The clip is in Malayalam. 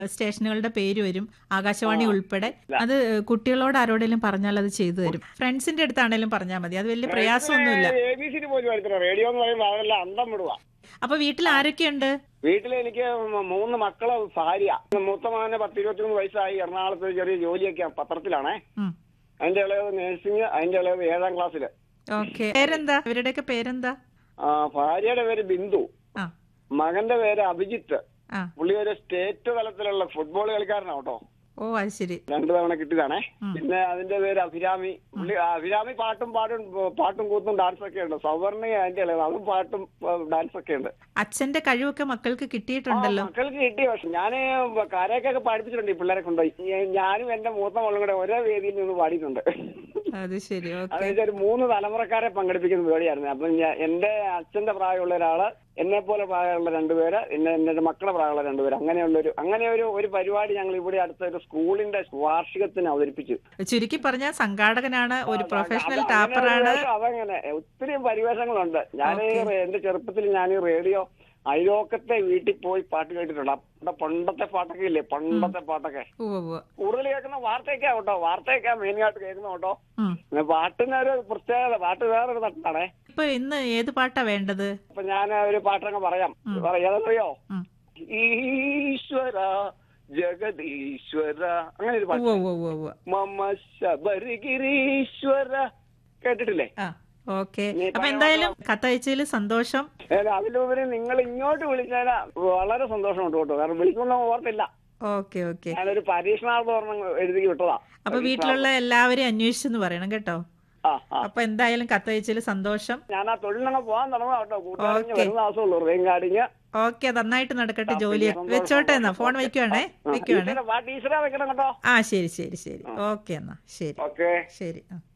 സ്റ്റേഷനുകളുടെ പേര് വരും ആകാശവാണി ഉൾപ്പെടെ അത് കുട്ടികളോട് ആരോടെങ്കിലും പറഞ്ഞാൽ അത് ചെയ്തു തരും ഫ്രണ്ട്സിന്റെ അടുത്താണേലും പറഞ്ഞാൽ മതി അത് വലിയ പ്രയാസമൊന്നുമില്ല എ ബി സി പോലും എടുത്തില്ല റേഡിയോ എന്ന് പറയുമ്പോൾ അതെല്ലാം അന്തം വിടുക അപ്പൊ വീട്ടിൽ ആരൊക്കെയുണ്ട് വീട്ടിൽ എനിക്ക് മൂന്ന് മക്കള് ഭാര്യ മൂത്ത മകന് പത്ത് ഇരുപത്തിമൂന്ന് വയസ്സായി എറണാകുളത്ത് ഒരു ചെറിയ ജോലിയൊക്കെ പത്രത്തിലാണേ ഉം. അതിന്റെ ഇളയത് നഴ്സിംഗ് അതിന്റെ ഇളയത് ഏഴാം ക്ലാസ്സില് ഓക്കെ പേരെന്താ ഇവരുടെയൊക്കെ പേരെന്താ ആ, ഭാര്യയുടെ പേര് ബിന്ദു ആ മകന്റെ പേര് അഭിജിത്ത് ആ പുള്ളി ഒരു സ്റ്റേറ്റ് തലത്തിലുള്ള ഫുട്ബോൾ കളിക്കാരനാണ് കേട്ടോ ഓ അത് ശരി രണ്ടു തവണ കിട്ടിയതാണേ പിന്നെ അതിന്റെ പേര് അഭിരാമി പുള്ളി ആ, അഭിരാമി പാട്ടും പാടും പാട്ടും കൂത്തും ഡാൻസ് ഒക്കെ ഉണ്ട് സവർണ അതിന്റെ ഇളയത് അതും പാട്ടും ഡാൻസ് ഒക്കെ ഉണ്ട് അച്ഛന്റെ കഴിവൊക്കെ മക്കൾക്ക് ആ, കിട്ടിയിട്ടുണ്ടല്ലോ മക്കൾക്ക് കിട്ടിയ പക്ഷെ ഞാൻ കരയൊക്കെ പാടിപ്പിച്ചിട്ടുണ്ട് ഈ പിള്ളേരെ കൊണ്ടുപോയി ഈ ഞാനും എന്റെ മൂത്ത മകളും കൂടെ ഒരേ വേദിയിൽ നിന്ന് പാടിയിട്ടുണ്ട് അത് ശരി അത് ഓക്കെ വെച്ചാൽ ഒരു മൂന്ന് തലമുറക്കാരെ പങ്കെടുപ്പിക്കുന്ന പരിപാടിയായിരുന്നു അപ്പൊ ഞാൻ- എന്റെ അച്ഛന്റെ പ്രായമുള്ള ഒരാള് എന്നെ പോലെ പ്രായമുള്ള രണ്ടുപേര് എന്നെ എന്റെ മക്കളുടെ പ്രായമുള്ള രണ്ടുപേര് അങ്ങനെയുള്ള ഒരു അങ്ങനെ ഒരു ഒരു പരിപാടി ഞങ്ങൾ ഇവിടെ അടുത്ത ഒരു സ്കൂളിന്റെ വാർഷികത്തിന് അവതരിപ്പിച്ചു ചുരുക്കി പറഞ്ഞാൽ സംഘാടകനാണ് ഒരു പ്രൊഫഷണൽ അത് ടാപ്പറാണ് അങ്ങനെ ഒരു അതങ്ങനെ ഒത്തിരി പരിവേഷങ്ങളുണ്ട് ഞാൻ Okay. എന്റെ ചെറുപ്പത്തിൽ ഞാൻ ഈ റേഡിയോ അയലോക്കത്തെ വീട്ടിൽ പോയി പാട്ട് കേട്ടിട്ടുണ്ട് അവിടെ പണ്ടത്തെ പാട്ടൊക്കെ ഇല്ലേ പണ്ടത്തെ പാട്ടൊക്കെ ഉവ്വ് ഉവ്വ്. കൂടുതൽ കേൾക്കുന്ന വാർത്തയൊക്കെയാ കേട്ടോ വാർത്തയൊക്കെയാ മെയിനായിട്ട് കേൾക്കുന്ന കേട്ടോ ഉം. പിന്നെ പാട്ടിന് ഒരു പ്രത്യേകത പാട്ട് വേറൊരു തട്ടാണേ ഇപ്പൊ ഇന്ന് ഏത് പാട്ടാ വേണ്ടത് അപ്പൊ ഞാൻ ഒരു പാട്ടങ്ങ് പറയാം പറയാതറിയോ ഉം. ഈശ്വര ജഗദീശ്വര അങ്ങനെ ഒരു പാട്ട് ഉവ്വ് ഉവ്വ് ഉവ്വ് ഉവ്വ്. മമ ശബരിഗിരീശ്വര കേട്ടിട്ടില്ലേ ആ ഓക്കെ നീ അപ്പൊ എന്തായാലും കത്തയച്ചതിൽ സന്തോഷം ഏ, അതിലുപരി നിങ്ങൾ ഇങ്ങോട്ട് വിളിച്ചാൽ വളരെ സന്തോഷമുണ്ട് കേട്ടോ കാരണം വിളിക്കുന്ന ഓർത്തില്ല ഓക്കെ ഓക്കെ ഞാനൊരു പരീക്ഷണാർത്ഥം എഴുതി വിട്ടതാ അപ്പൊ വീട്ടിലുള്ള എല്ലാവരെയും അന്വേഷിച്ചെന്ന് പറയണം കേട്ടോ ആ ആ അപ്പൊ എന്തായാലും കത്തയച്ചതിൽ സന്തോഷം ഞാൻ ആ തൊഴിലിനങ്ങ് പോകാൻ തുടങ്ങാം കേട്ടോ കൂട്ടുകാരഞ്ഞ് ഓക്കേ. വരുന്ന ദിവസമുള്ളൂ റെയിൻകാടിഞ്ഞ് ഓക്കെ നന്നായിട്ട് നടക്കട്ടെ ജോലി വെച്ചോട്ടെ എന്നാ ഫോൺ വെക്കുവാണേ വെക്കുവാണേ ടീച്ചറെ വെക്കണം കേട്ടോ ആ ശരി ശരി ശരി ഓക്കെ എന്നാ ശരി ഓക്കെ ശരി ആ